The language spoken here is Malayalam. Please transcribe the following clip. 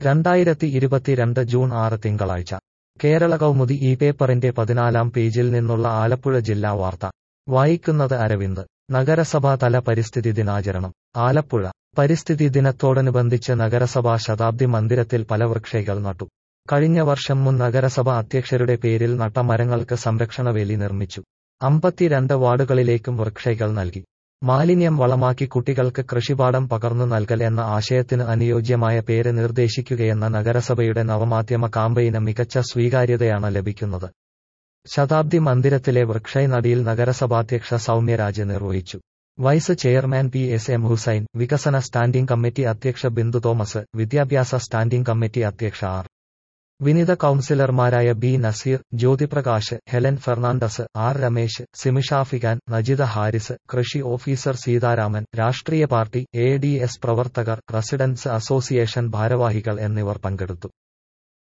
രണ്ടായിരത്തി ഇരുപത്തിരണ്ട് ജൂൺ ആറ് തിങ്കളാഴ്ച കേരള കൗമുദി ഈ പേപ്പറിന്റെ പതിനാലാം പേജിൽ നിന്നുള്ള ആലപ്പുഴ ജില്ലാ വാർത്ത വായിക്കുന്നത് അരവിന്ദ് നഗരസഭാ തല പരിസ്ഥിതി ദിനാചരണം ആലപ്പുഴ പരിസ്ഥിതി ദിനത്തോടനുബന്ധിച്ച് നഗരസഭാ ശതാബ്ദി മന്ദിരത്തിൽ പല വൃക്ഷൈകൾ നട്ടു കഴിഞ്ഞ വർഷം മുൻ നഗരസഭ അധ്യക്ഷരുടെ പേരിൽ നട്ട മരങ്ങൾക്ക് സംരക്ഷണവേലി നിർമ്മിച്ചു അമ്പത്തിരണ്ട് വാർഡുകളിലേക്കും വൃക്ഷൈകൾ നൽകി മാലിന്യം വളമാക്കി കുട്ടികൾക്ക് കൃഷിപാഠം പകർന്നു നൽകൽ എന്ന ആശയത്തിന് അനുയോജ്യമായ പേര് നിർദ്ദേശിക്കുകയെന്ന നഗരസഭയുടെ നവമാധ്യമ കാമ്പയിന് മികച്ച സ്വീകാര്യതയാണ് ലഭിക്കുന്നത് ശതാബ്ദി മന്ദിരത്തിലെ വൃക്ഷൈ നടിയിൽ നഗരസഭാധ്യക്ഷ സൗമ്യരാജ് നിർവഹിച്ചു vice chairman P S M Hussain വികസന സ്റ്റാൻഡിംഗ് കമ്മിറ്റി അധ്യക്ഷ ബിന്ദു തോമസ് വിദ്യാഭ്യാസ സ്റ്റാൻഡിംഗ് കമ്മിറ്റി അധ്യക്ഷ ആർ വിനിത കൌൺസിലർമാരായ B Nazeer Jyothiprakash Helen Fernandez R Ramesh Simishafikhan Najida Haris കൃഷി ഓഫീസർ സീതാരാമൻ രാഷ്ട്രീയ പാർട്ടി എ ഡി എസ് പ്രവർത്തകർ റെസിഡൻസ് അസോസിയേഷൻ ഭാരവാഹികൾ എന്നിവർ പങ്കെടുത്തു